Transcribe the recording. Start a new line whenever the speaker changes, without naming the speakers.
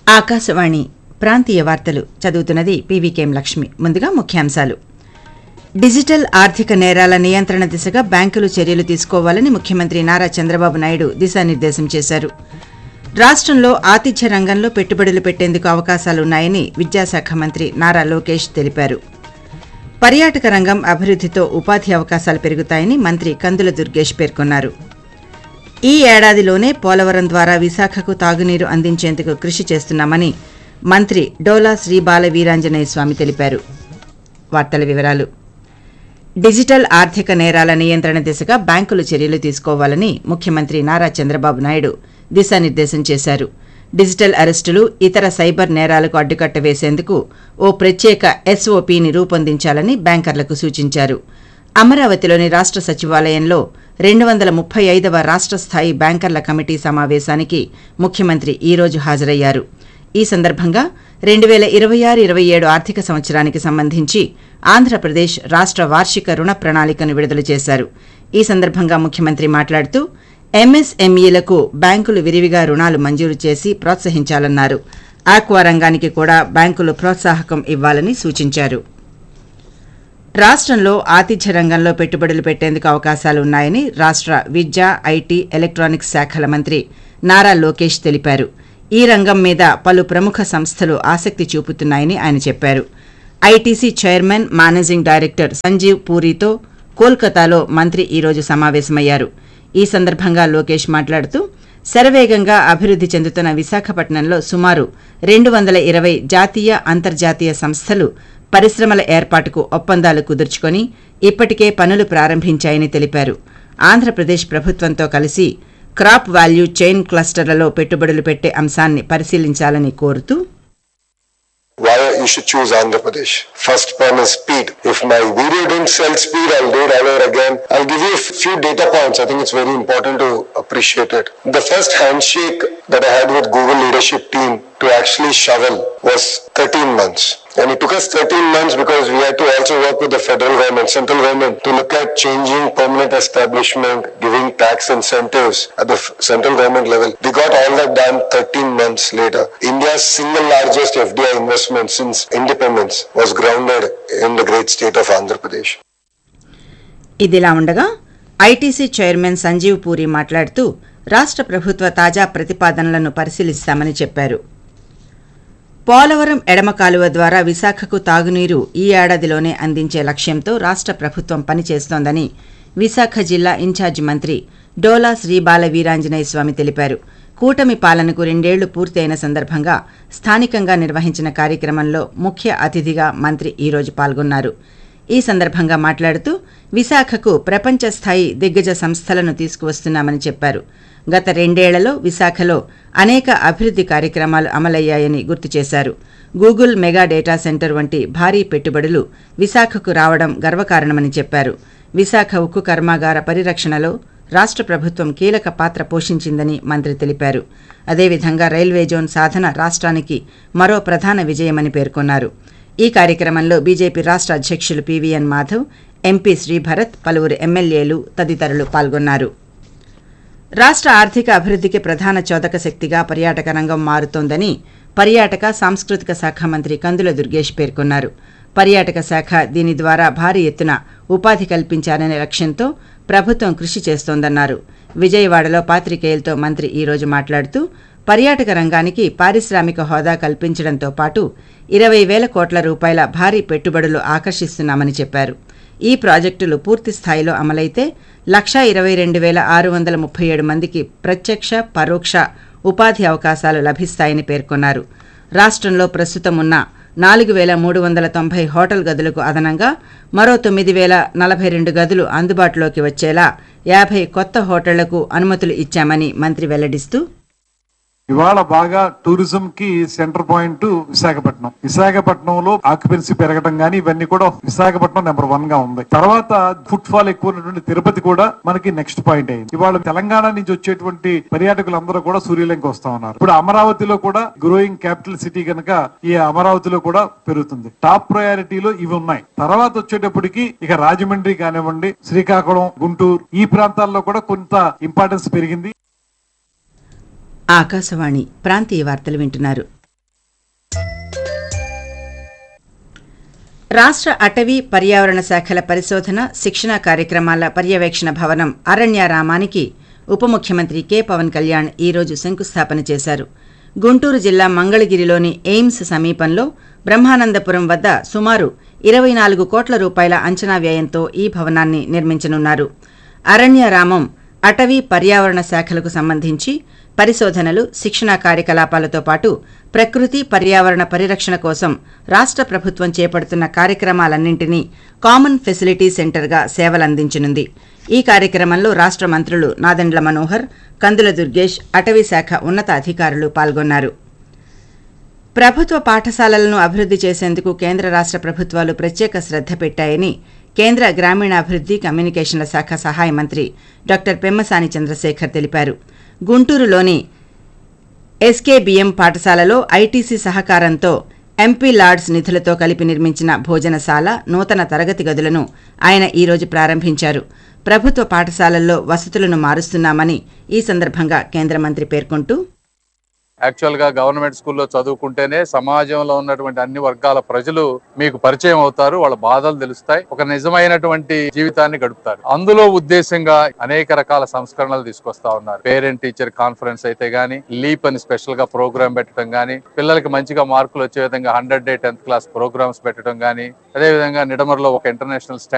ఆకాశవాణి ప్రాంతీయ వార్తలు చదువుతున్నది పీవీకేం లక్ష్మి ముందుగా ముఖ్యాంశాలు డిజిటల్ ఆర్థిక నేరాల నియంత్రణ దిశగా బ్యాంకులు చర్యలు తీసుకోవాలని ముఖ్యమంత్రి నారా చంద్రబాబు నాయుడు దిశానిర్దేశం చేశారు రాష్ట్రంలో ఆతిథ్య రంగంలో పెట్టుబడులు పెట్టేందుకు అవకాశాలున్నాయని విద్యాశాఖ మంత్రి నారా లోకేష్ తెలిపారు పర్యాటక రంగం అభివృద్ధితో ఉపాధి అవకాశాలు పెరుగుతాయని మంత్రి కందుల దుర్గేష్ పేర్కొన్నారు ఈ ఏడాదిలోనే పోలవరం ద్వారా విశాఖకు తాగునీరు అందించేందుకు కృషి చేస్తున్నామని మంత్రి డోలా శ్రీ బాల వీరాంజనేయ స్వామి తెలిపారు వార్తల వివరాలు డిజిటల్ ఆర్థిక నేరాల నియంత్రణ దిశగా బ్యాంకులు చర్యలు తీసుకోవాలని ముఖ్యమంత్రి నారా చంద్రబాబు నాయుడు దిశానిర్దేశం చేశారు డిజిటల్ అరెస్టులు ఇతర సైబర్ నేరాలకు అడ్డుకట్ట వేసేందుకు ఓ ప్రత్యేక ఎస్ఓపిని రూపొందించాలని బ్యాంకర్లకు సూచించారు అమరావతిలోని రాష్ట్ర సచివాలయంలో రెండు వందల ముప్పై ఐదవ రాష్ట్ర స్థాయి బ్యాంకర్ల కమిటీ సమావేశానికి ముఖ్యమంత్రి ఈ రోజు హాజరయ్యారు ఈ సందర్భంగా రెండు వేల ఇరవై ఆరు ఇరవై ఏడు ఆర్థిక సంవత్సరానికి సంబంధించి ఆంధ్రప్రదేశ్ రాష్ట్ర వార్షిక రుణ ప్రణాళికను విడుదల చేశారు ఈ సందర్భంగా ముఖ్యమంత్రి మాట్లాడుతూ ఎంఎస్ఎంఈలకు బ్యాంకులు విరివిగా రుణాలు మంజూరు చేసి ప్రోత్సహించాలన్నారు ఆక్వా రంగానికి కూడా బ్యాంకులు ప్రోత్సాహకం ఇవ్వాలని సూచించారు రాష్ట్రంలో ఆతిథ్య రంగంలో పెట్టుబడులు పెట్టేందుకు అవకాశాలున్నాయని రాష్ట్ర విద్య ఐటీ ఎలక్ట్రానిక్స్ శాఖల మంత్రి నారా లోకేష్ తెలిపారు ఈ రంగం మీద పలు ప్రముఖ సంస్థలు ఆసక్తి చూపుతున్నాయని ఆయన చెప్పారు ITC chairman managing director Sanjiv పూరితో కోల్కతాలో మంత్రి ఈరోజు సమావేశమయ్యారు ఈ సందర్భంగా లోకేష్ మాట్లాడుతూ శరవేగంగా అభివృద్ధి చెందుతున్న విశాఖపట్నంలో సుమారు రెండు వందల ఇరవై జాతీయ అంతర్జాతీయ సంస్థలు పరిశ్రమల ఏర్పాటుకు ఒప్పందాలు కుదుర్చుకొని ఇప్పటికే పనులు ప్రారంభించాయని తెలిపారు ఆంధ్రప్రదేశ్ ప్రభుత్వంతో కలిసి క్రాప్ వాల్యూ చైన్ క్లస్టర్లలో పెట్టుబడులు పెట్టే అంశాన్ని పరిశీలించాలని కోరుతూ
why you should choose Andhra Pradesh. First one is speed. If my video didn't sell speed, I'll do it over again. I'll give you a few data points. I think it's very important to appreciate it. The first handshake that I had with Google leadership team to actually shovel was 13 months. And it took us 13 months because we had to also work with the federal government, central government, to look at changing permanent establishment, giving tax incentives at the f- central government level. We got all that done 13 months later. India's single largest FDI investment since independence was grounded in the great state of Andhra Pradesh.
ఇదిలా ఉండగా ITC chairman Sanjeev puri మాట్లాడుతూ రాష్ట్ర ప్రభుత్వ తాజా ప్రతిపాదనలను పరిశీలిస్తామని చెప్పారు పోలవరం ఎడమ కాలువ ద్వారా విశాఖకు తాగునీరు ఈ ఏడాదిలోనే అందించే లక్ష్యంతో రాష్ట్ర ప్రభుత్వం పనిచేస్తోందని విశాఖ జిల్లా ఇన్ఛార్జి మంత్రి డోలా శ్రీ బాల వీరాంజనేయ స్వామి తెలిపారు కూటమి పాలనకు రెండేళ్లు పూర్తయిన సందర్భంగా స్థానికంగా నిర్వహించిన కార్యక్రమంలో ముఖ్య అతిథిగా మంత్రి ఈరోజు పాల్గొన్నారు ఈ సందర్భంగా మాట్లాడుతూ విశాఖకు ప్రపంచ స్థాయి దిగ్గజ సంస్థలను తీసుకువస్తున్నామని చెప్పారు గత రెండేళ్లలో విశాఖలో అనేక అభివృద్ధి కార్యక్రమాలు అమలయ్యాయని గుర్తు చేశారు గూగుల్ మెగా డేటా సెంటర్ వంటి భారీ పెట్టుబడులు విశాఖకు రావడం గర్వకారణమని చెప్పారు విశాఖ ఉక్కు కర్మాగార పరిరక్షణలో రాష్ట్ర ప్రభుత్వం కీలక పాత్ర పోషించిందని మంత్రి తెలిపారు అదేవిధంగా రైల్వే జోన్ సాధన రాష్ట్రానికి మరో ప్రధాన విజయమని పేర్కొన్నారు ఈ కార్యక్రమంలో బీజేపీ రాష్ట్ర అధ్యక్షులు పీవీఎన్ మాధవ్ ఎంపీ శ్రీభరత్ పలువురు ఎమ్మెల్యేలు తదితరులు పాల్గొన్నారు రాష్ట్ర ఆర్థిక అభివృద్ధికి ప్రధాన చోదక శక్తిగా పర్యాటక రంగం మారుతోందని పర్యాటక సాంస్కృతిక శాఖ మంత్రి కందుల దుర్గేష్ పేర్కొన్నారు పర్యాటక శాఖ దీని ద్వారా భారీ ఎత్తున ఉపాధి కల్పించాలనే లక్ష్యంతో ప్రభుత్వం కృషి చేస్తోందన్నారు విజయవాడలో పాత్రికేయులతో మంత్రి ఈరోజు మాట్లాడుతూ పర్యాటక రంగానికి పారిశ్రామిక హోదా కల్పించడంతో పాటు ఇరవై వేల కోట్ల రూపాయల భారీ పెట్టుబడులు ఆకర్షిస్తున్నామని చెప్పారు ఈ ప్రాజెక్టులు పూర్తి స్థాయిలో అమలైతే లక్షా ఇరవై రెండు వేల ఆరు వందల ముప్పై ఏడు మందికి ప్రత్యక్ష పరోక్ష ఉపాధి అవకాశాలు లభిస్తాయని పేర్కొన్నారు రాష్ట్రంలో ప్రస్తుతం ఉన్న నాలుగు వేల మూడు వందల తొంభై హోటల్ గదులకు అదనంగా మరో తొమ్మిది వేల నలభై రెండు గదులు అందుబాటులోకి వచ్చేలా యాభై కొత్త హోటళ్లకు అనుమతులు ఇచ్చామని మంత్రి వెల్లడిస్తూ
ఇవాళ బాగా టూరిజం కి సెంటర్ పాయింట్ విశాఖపట్నం విశాఖపట్నంలో ఆక్యుపెన్సీ పెరగడం గానీ ఇవన్నీ కూడా విశాఖపట్నం నెంబర్ వన్ గా ఉంది తర్వాత ఫుట్ ఫాల్ ఎక్కువ ఉన్నటువంటి తిరుపతి కూడా మనకి నెక్స్ట్ పాయింట్ అయింది ఇవాళ తెలంగాణ నుంచి వచ్చేటువంటి పర్యాటకులందరూ కూడా సూర్యలంక వస్తా ఉన్నారు ఇప్పుడు అమరావతిలో కూడా గ్రోయింగ్ క్యాపిటల్ సిటీ కనుక ఈ అమరావతిలో కూడా పెరుగుతుంది టాప్ ప్రయారిటీలో ఇవి ఉన్నాయి తర్వాత వచ్చేటప్పటికి ఇక రాజమండ్రి కానివ్వండి శ్రీకాకుళం గుంటూరు ఈ ప్రాంతాల్లో కూడా కొంత ఇంపార్టెన్స్ పెరిగింది
ఆకాశవాణి ప్రాంతీయ వార్తలు వింటున్నారు రాష్ట్ర అటవీ పర్యావరణ శాఖల పరిశోధన శిక్షణ కార్యక్రమాల పర్యవేక్షణ భవనం అరణ్యారామానికి ఉప ముఖ్యమంత్రి కె పవన్ కళ్యాణ్ ఈరోజు శంకుస్థాపన చేశారు గుంటూరు జిల్లా మంగళగిరిలోని ఎయిమ్స్ సమీపంలో బ్రహ్మానందపురం వద్ద సుమారు ఇరవై నాలుగు కోట్ల రూపాయల అంచనా వ్యయంతో ఈ భవనాన్ని నిర్మించనున్నారు అరణ్యారామం అటవీ పర్యావరణ శాఖలకు సంబంధించి పరిశోధనలు శిక్షణా కార్యకలాపాలతో పాటు ప్రకృతి పర్యావరణ పరిరక్షణ కోసం రాష్ట్ర ప్రభుత్వం చేపడుతున్న కార్యక్రమాలన్నింటినీ కామన్ ఫెసిలిటీ సెంటర్గా సేవలందించనుంది ఈ కార్యక్రమంలో రాష్ట్ర మంత్రులు నాదెండ్ల మనోహర్ కందుల దుర్గేష్ అటవీ శాఖ ఉన్నత అధికారులు పాల్గొన్నారు ప్రభుత్వ పాఠశాలలను అభివృద్ధి చేసేందుకు కేంద్ర రాష్ట్ర ప్రభుత్వాలు ప్రత్యేక శ్రద్ధ పెట్టాయని కేంద్ర గ్రామీణాభివృద్ధి కమ్యూనికేషన్ల శాఖ సహాయ మంత్రి డాక్టర్ పెమ్మసాని చంద్రశేఖర్ తెలిపారు గుంటూరులోని ఎస్కేబిఎం పాఠశాలలో ఐటీసీ సహకారంతో ఎంపీ లార్డ్స్ నిధులతో కలిపి నిర్మించిన భోజనశాల నూతన తరగతి గదులను ఆయన ఈరోజు ప్రారంభించారు ప్రభుత్వ పాఠశాలల్లో వసతులను మారుస్తున్నామని ఈ సందర్భంగా కేంద్ర మంత్రి పేర్కొంటూ
యాక్చువల్ గా గవర్నమెంట్ స్కూల్లో చదువుకుంటేనే సమాజంలో ఉన్నటువంటి అన్ని వర్గాల ప్రజలు మీకు పరిచయం అవుతారు వాళ్ళ బాధలు తెలుస్తాయి ఒక నిజమైనటువంటి జీవితాన్ని గడుపుతారు అందులో ఉద్దేశంగా అనేక రకాల సంస్కరణలు తీసుకొస్తా ఉన్నారు పేరెంట్ టీచర్ కాన్ఫరెన్స్ అయితే గానీ లీప్ అని స్పెషల్ గా ప్రోగ్రామ్ పెట్టడం గానీ పిల్లలకి మంచిగా మార్కులు వచ్చే విధంగా hundred day tenth class programmes పెట్టడం గానీ అదే విధంగా నిడమర్లో ఒక ఇంటర్నేషనల్